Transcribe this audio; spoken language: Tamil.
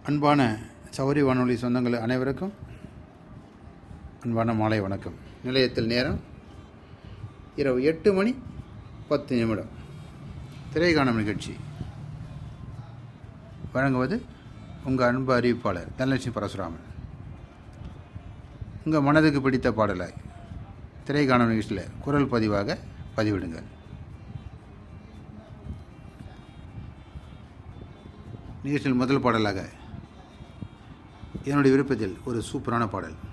அன்பான சௌரி வானொலி சொந்தங்கள் அனைவருக்கும் அன்பான மாலை வணக்கம் நிலையத்தில் நேரம் இரவு எட்டு மணி பத்து நிமிடம் திரைக்காணும் நிகழ்ச்சி வழங்குவது உங்கள் அன்பு அறிவிப்பாளர் தனலட்சுமி பரசுராமன் உங்கள் மனதுக்கு பிடித்த பாடலாய் திரைக்காணும் நிகழ்ச்சியில் குரல் பதிவாக பதிவிடுங்கள் நிகழ்ச்சியில் முதல் பாடலாக என்னுடைய விருப்பத்தில் ஒரு சூப்பரான பாடல்